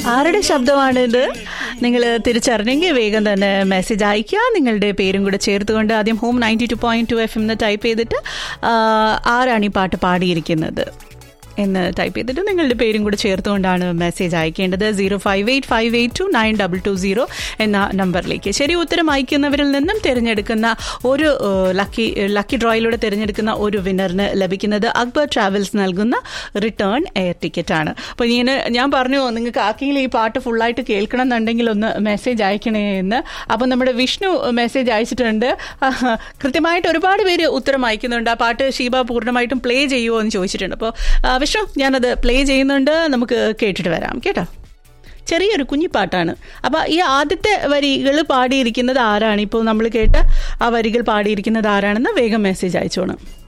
ആരുടെ ശബ്ദമാണിത് നിങ്ങൾ തിരിച്ചറിഞ്ഞെങ്കിൽ വേഗം തന്നെ മെസ്സേജ് അയക്കുക നിങ്ങളുടെ പേരും കൂടെ ചേർത്തുകൊണ്ട് ആദ്യം home ninety two point two F എന്ന് ടൈപ്പ് ചെയ്തിട്ട് ആ, ആരാണ് ഈ പാട്ട് പാടിയിരിക്കുന്നത് എന്ന് ടൈപ്പ് ചെയ്തിട്ട് നിങ്ങളുടെ പേരും കൂടെ ചേർത്തുകൊണ്ടാണ് മെസ്സേജ് അയക്കേണ്ടത് zero five eight five eight two nine double two zero എന്ന നമ്പറിലേക്ക് ശരി ഉത്തരം അയക്കുന്നവരിൽ നിന്നും തിരഞ്ഞെടുക്കുന്ന ഒരു ഏഹ്, ലക്കി ലക്കി ഡ്രോയിലൂടെ തിരഞ്ഞെടുക്കുന്ന ഒരു വിന്നറിന് ലഭിക്കുന്നത് അക്ബർ ട്രാവൽസ് നൽകുന്ന റിട്ടേൺ എയർ ടിക്കറ്റ് ആണ് അപ്പോൾ ഇങ്ങനെ ഞാൻ പറഞ്ഞു നിങ്ങൾക്ക് ആർക്കെങ്കിലും ഈ പാട്ട് ഫുള്ളായിട്ട് കേൾക്കണം എന്നുണ്ടെങ്കിൽ ഒന്ന് മെസ്സേജ് അയക്കണേ എന്ന് അപ്പോൾ നമ്മുടെ വിഷ്ണു മെസ്സേജ് അയച്ചിട്ടുണ്ട് ആഹ്, കൃത്യമായിട്ട് ഒരുപാട് പേര് ഉത്തരം അയക്കുന്നുണ്ട് ആ പാട്ട് ഷീബ പൂർണ്ണമായിട്ടും പ്ലേ ചെയ്യുമോ എന്ന് ചോദിച്ചിട്ടുണ്ട് അപ്പോൾ ആ, വിഷ്ണു ഞാനത് പ്ലേ ചെയ്യുന്നുണ്ട് നമുക്ക് കേട്ടിട്ട് വരാം കേട്ടോ ചെറിയൊരു കുഞ്ഞിപ്പാട്ടാണ് അപ്പോൾ ഈ ആദ്യത്തെ വരികൾ പാടിയിരിക്കുന്നത് ആരാണ് ഇപ്പോൾ നമ്മൾ കേട്ട ആ വരികൾ പാടിയിരിക്കുന്നത് ആരാണെന്ന് വേഗം മെസ്സേജ് അയച്ചോണം